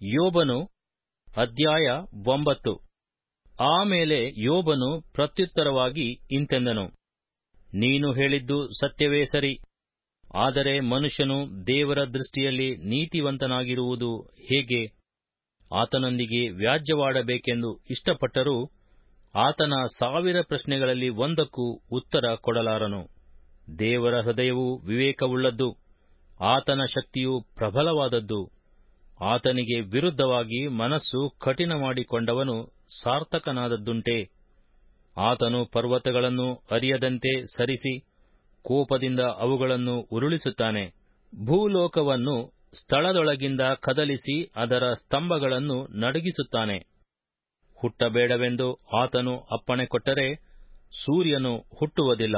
ಯೋಬನು ಅಧ್ಯಾಯ ಒಂಬತ್ತು ಆಮೇಲೆ ಯೋಬನು ಪ್ರತ್ಯುತ್ತರವಾಗಿ ಇಂತೆಂದನು ನೀನು ಹೇಳಿದ್ದು ಸತ್ಯವೇ ಸರಿ ಆದರೆ ಮನುಷ್ಯನು ದೇವರ ದೃಷ್ಟಿಯಲ್ಲಿ ನೀತಿವಂತನಾಗಿರುವುದು ಹೇಗೆ ಆತನೊಂದಿಗೆ ವ್ಯಾಜ್ಯವಾಡಬೇಕೆಂದು ಇಷ್ಟಪಟ್ಟರೂ ಆತನ ಸಾವಿರ ಪ್ರಶ್ನೆಗಳಲ್ಲಿ ಒಂದಕ್ಕೂ ಉತ್ತರ ಕೊಡಲಾರನು ದೇವರ ಹೃದಯವು ವಿವೇಕವುಳ್ಳದ್ದು ಆತನ ಶಕ್ತಿಯು ಪ್ರಬಲವಾದದ್ದು ಆತನಿಗೆ ವಿರುದ್ಧವಾಗಿ ಮನಸ್ಸು ಕಠಿಣ ಮಾಡಿಕೊಂಡವನು ಸಾರ್ಥಕನಾದದ್ದುಂಟೆ ಆತನು ಪರ್ವತಗಳನ್ನು ಅರಿಯದಂತೆ ಸರಿಸಿ ಕೋಪದಿಂದ ಅವುಗಳನ್ನು ಉರುಳಿಸುತ್ತಾನೆ ಭೂಲೋಕವನ್ನು ಸ್ಥಳದೊಳಗಿಂದ ಕದಲಿಸಿ ಅದರ ಸ್ತಂಭಗಳನ್ನು ನಡುಗಿಸುತ್ತಾನೆ ಹುಟ್ಟಬೇಡವೆಂದು ಆತನು ಅಪ್ಪಣೆ ಕೊಟ್ಟರೆ ಸೂರ್ಯನು ಹುಟ್ಟುವುದಿಲ್ಲ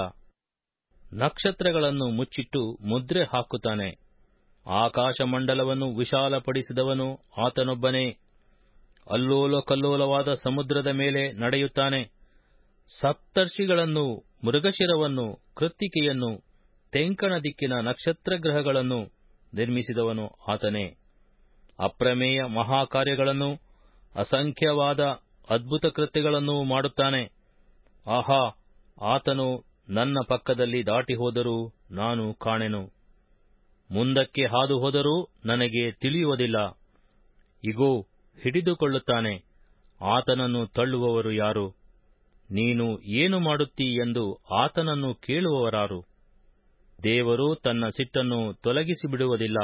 ನಕ್ಷತ್ರಗಳನ್ನು ಮುಚ್ಚಿಟ್ಟು ಮುದ್ರೆ ಹಾಕುತ್ತಾನೆ ಆಕಾಶಮಂಡಲವನ್ನು ವಿಶಾಲಪಡಿಸಿದವನು ಆತನೊಬ್ಬನೇ ಅಲ್ಲೋಲ ಕಲ್ಲೋಲವಾದ ಸಮುದ್ರದ ಮೇಲೆ ನಡೆಯುತ್ತಾನೆ ಸಪ್ತರ್ಷಿಗಳನ್ನು ಮೃಗಶಿರವನ್ನು ಕೃತ್ತಿಕೆಯನ್ನು ತೆಂಕಣ ದಿಕ್ಕಿನ ನಕ್ಷತ್ರಗ್ರಹಗಳನ್ನು ನಿರ್ಮಿಸಿದವನು ಆತನೇ ಅಪ್ರಮೇಯ ಮಹಾಕಾರ್ಯಗಳನ್ನು ಅಸಂಖ್ಯವಾದ ಅದ್ಭುತ ಕೃತ್ಯಗಳನ್ನೂ ಮಾಡುತ್ತಾನೆ ಆಹಾ ಆತನು ನನ್ನ ಪಕ್ಕದಲ್ಲಿ ದಾಟಿ ಹೋದರೂ ನಾನು ಕಾಣೆನು ಮುಂದಕ್ಕೆ ಹಾದು ಹೋದರೂ ನನಗೆ ತಿಳಿಯುವುದಿಲ್ಲ ಇಗೋ ಹಿಡಿದುಕೊಳ್ಳುತ್ತಾನೆ ಆತನನ್ನು ತಳ್ಳುವವರು ಯಾರು ನೀನು ಏನು ಮಾಡುತ್ತೀ ಎಂದು ಆತನನ್ನು ಕೇಳುವವರಾರು ದೇವರು ತನ್ನ ಸಿಟ್ಟನ್ನು ತೊಲಗಿಸಿ ಬಿಡುವುದಿಲ್ಲ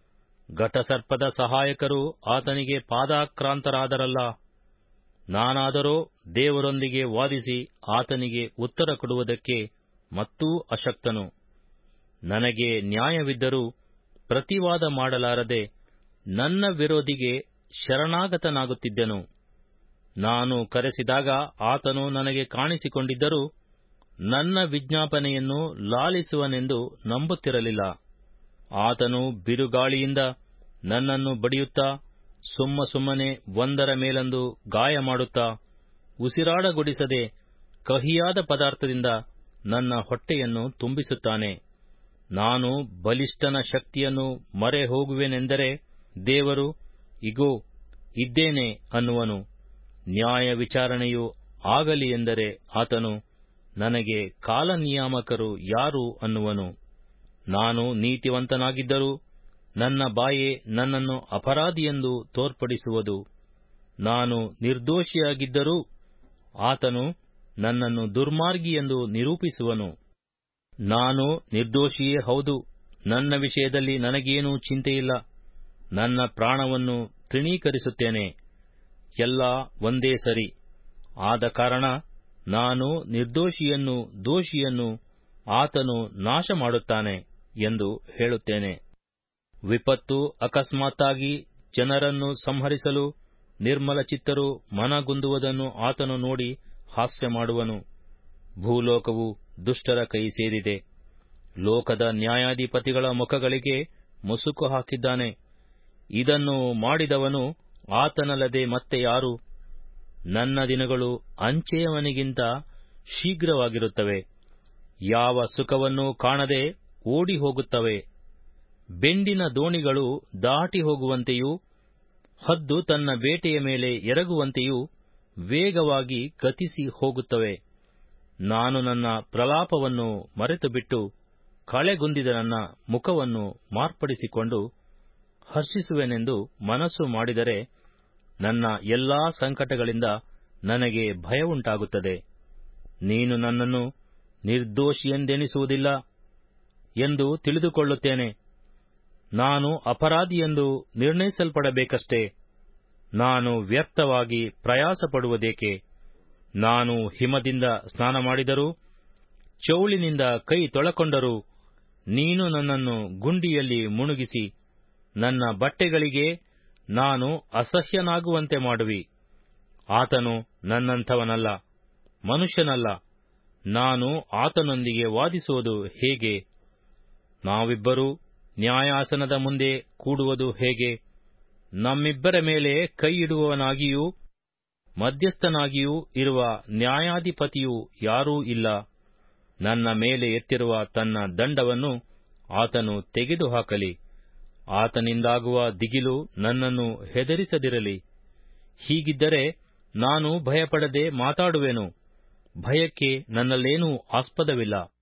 ಘಟಸರ್ಪದ ಸಹಾಯಕರು ಆತನಿಗೆ ಪಾದಾಕ್ರಾಂತರಾದರಲ್ಲ ನಾನಾದರೋ ದೇವರೊಂದಿಗೆ ವಾದಿಸಿ ಆತನಿಗೆ ಉತ್ತರ ಕೊಡುವುದಕ್ಕೆ ಮತ್ತೂ ಅಶಕ್ತನು ನನಗೆ ನ್ಯಾಯವಿದ್ದರೂ ಪ್ರತಿವಾದ ಮಾಡಲಾರದೆ ನನ್ನ ವಿರೋಧಿಗೆ ಶರಣಾಗತನಾಗುತ್ತಿದ್ದೆನು ನಾನು ಕರೆಸಿದಾಗ ಆತನು ನನಗೆ ಕಾಣಿಸಿಕೊಂಡಿದ್ದರೂ ನನ್ನ ವಿಜ್ಞಾಪನೆಯನ್ನು ಲಾಲಿಸುವನೆಂದು ನಂಬುತ್ತಿರಲಿಲ್ಲ ಆತನು ಬಿರುಗಾಳಿಯಿಂದ ನನ್ನನ್ನು ಬಡಿಯುತ್ತಾ ಸುಮ್ಮ ಸುಮ್ಮನೆ ಒಂದರ ಮೇಲೊಂದು ಗಾಯ ಮಾಡುತ್ತಾ ಉಸಿರಾಡಗೊಡಿಸದೆ ಕಹಿಯಾದ ಪದಾರ್ಥದಿಂದ ನನ್ನ ಹೊಟ್ಟೆಯನ್ನು ತುಂಬಿಸುತ್ತಾನೆ ನಾನು ಬಲಿಷ್ಠನ ಶಕ್ತಿಯನ್ನು ಮರೆ ಹೋಗುವೆನೆಂದರೆ ದೇವರು ಇಗೋ ಇದ್ದೇನೆ ಅನ್ನುವನು ನ್ಯಾಯ ವಿಚಾರಣೆಯು ಆಗಲಿ ಎಂದರೆ ಆತನು ನನಗೆ ಕಾಲನಿಯಾಮಕರು ಯಾರು ಅನ್ನುವನು ನಾನು ನೀತಿವಂತನಾಗಿದ್ದರೂ ನನ್ನ ಬಾಯೇ ನನ್ನನ್ನು ಅಪರಾಧಿಯೆಂದು ತೋರ್ಪಡಿಸುವುದು ನಾನು ನಿರ್ದೋಷಿಯಾಗಿದ್ದರೂ ಆತನು ನನ್ನನ್ನು ದುರ್ಮಾರ್ಗಿಯೆಂದು ನಿರೂಪಿಸುವನು ನಾನು ನಿರ್ದೋಷಿಯೇ ಹೌದು ನನ್ನ ವಿಷಯದಲ್ಲಿ ನನಗೇನೂ ಚಿಂತೆಯಿಲ್ಲ ನನ್ನ ಪ್ರಾಣವನ್ನು ತೃಣೀಕರಿಸುತ್ತೇನೆ ಎಲ್ಲ ಒಂದೇ ಸರಿ ಆದ ಕಾರಣ ನಾನು ನಿರ್ದೋಷಿಯನ್ನು ದೋಷಿಯನ್ನು ಆತನು ನಾಶ ಮಾಡುತ್ತಾನೆ ಎಂದು ಹೇಳುತ್ತೇನೆ ವಿಪತ್ತು ಅಕಸ್ಮಾತ್ತಾಗಿ ಜನರನ್ನು ಸಂಹರಿಸಲು ನಿರ್ಮಲ ಚಿತ್ತರು ಮನಗುಂದುವುದನ್ನು ಆತನು ನೋಡಿ ಹಾಸ್ಯ ಮಾಡುವನು ಭೂಲೋಕವು ದುಷ್ಟರ ಕೈ ಸೇರಿದೆ ಲೋಕದ ನ್ಯಾಯಾಧಿಪತಿಗಳ ಮುಖಗಳಿಗೆ ಮುಸುಕು ಹಾಕಿದ್ದಾನೆ ಇದನ್ನು ಮಾಡಿದವನು ಆತನಲ್ಲದೆ ಮತ್ತೆ ಯಾರು ನನ್ನ ದಿನಗಳು ಅಂಚೆಯವನಿಗಿಂತ ಶೀಘ್ರವಾಗಿರುತ್ತವೆ ಯಾವ ಸುಖವನ್ನೂ ಕಾಣದೆ ಓಡಿ ಹೋಗುತ್ತವೆ ಬೆಂಡಿನ ದೋಣಿಗಳು ದಾಟಿ ಹೋಗುವಂತೆಯೂ ಹದ್ದು ತನ್ನ ಬೇಟೆಯ ಮೇಲೆ ಎರಗುವಂತೆಯೂ ವೇಗವಾಗಿ ಗತಿಸಿ ಹೋಗುತ್ತವೆ ನಾನು ನನ್ನ ಪ್ರಲಾಪವನ್ನು ಮರೆತುಬಿಟ್ಟು ಕಳೆಗುಂದಿದ ನನ್ನ ಮುಖವನ್ನು ಮಾರ್ಪಡಿಸಿಕೊಂಡು ಹರ್ಷಿಸುವೆನೆಂದು ಮನಸ್ಸು ಮಾಡಿದರೆ ನನ್ನ ಎಲ್ಲಾ ಸಂಕಟಗಳಿಂದ ನನಗೆ ಭಯವುಂಟಾಗುತ್ತದೆ ನೀನು ನನ್ನನ್ನು ನಿರ್ದೋಷಿಯೆಂದೆನಿಸುವುದಿಲ್ಲ ಎಂದು ತಿಳಿದುಕೊಳ್ಳುತ್ತೇನೆ ನಾನು ಅಪರಾಧಿಯೆಂದು ನಿರ್ಣಯಿಸಲ್ಪಡಬೇಕಷ್ಟೇ ನಾನು ವ್ಯರ್ಥವಾಗಿ ಪ್ರಯಾಸಪಡುವುದೇಕೆ ನಾನು ಹಿಮದಿಂದ ಸ್ನಾನ ಮಾಡಿದರೂ ಚೌಳಿನಿಂದ ಕೈ ತೊಳಕೊಂಡರೂ ನೀನು ನನ್ನನ್ನು ಗುಂಡಿಯಲ್ಲಿ ಮುಣುಗಿಸಿ ನನ್ನ ಬಟ್ಟೆಗಳಿಗೆ ನಾನು ಅಸಹ್ಯನಾಗುವಂತೆ ಮಾಡುವಿ ಆತನು ನನ್ನಂಥವನಲ್ಲ ಮನುಷ್ಯನಲ್ಲ ನಾನು ಆತನೊಂದಿಗೆ ವಾದಿಸುವುದು ಹೇಗೆ ನಾವಿಬ್ಬರೂ ನ್ಯಾಯಾಸನದ ಮುಂದೆ ಕೂಡುವುದು ಹೇಗೆ ನಮ್ಮಿಬ್ಬರ ಮೇಲೆ ಕೈಯಿಡುವವನಾಗಿಯೂ ಮಧ್ಯಸ್ಥನಾಗಿಯೂ ಇರುವ ನ್ಯಾಯಾಧಿಪತಿಯೂ ಯಾರೂ ಇಲ್ಲ ನನ್ನ ಮೇಲೆ ಎತ್ತಿರುವ ತನ್ನ ದಂಡವನ್ನು ಆತನು ತೆಗೆದುಹಾಕಲಿ ಆತನಿಂದಾಗುವ ದಿಗಿಲು ನನ್ನನ್ನು ಹೆದರಿಸದಿರಲಿ ಹೀಗಿದ್ದರೆ ನಾನು ಭಯಪಡದೆ ಮಾತಾಡುವೆನು ಭಯಕ್ಕೆ ನನ್ನಲ್ಲೇನೂ ಆಸ್ಪದವಿಲ್ಲ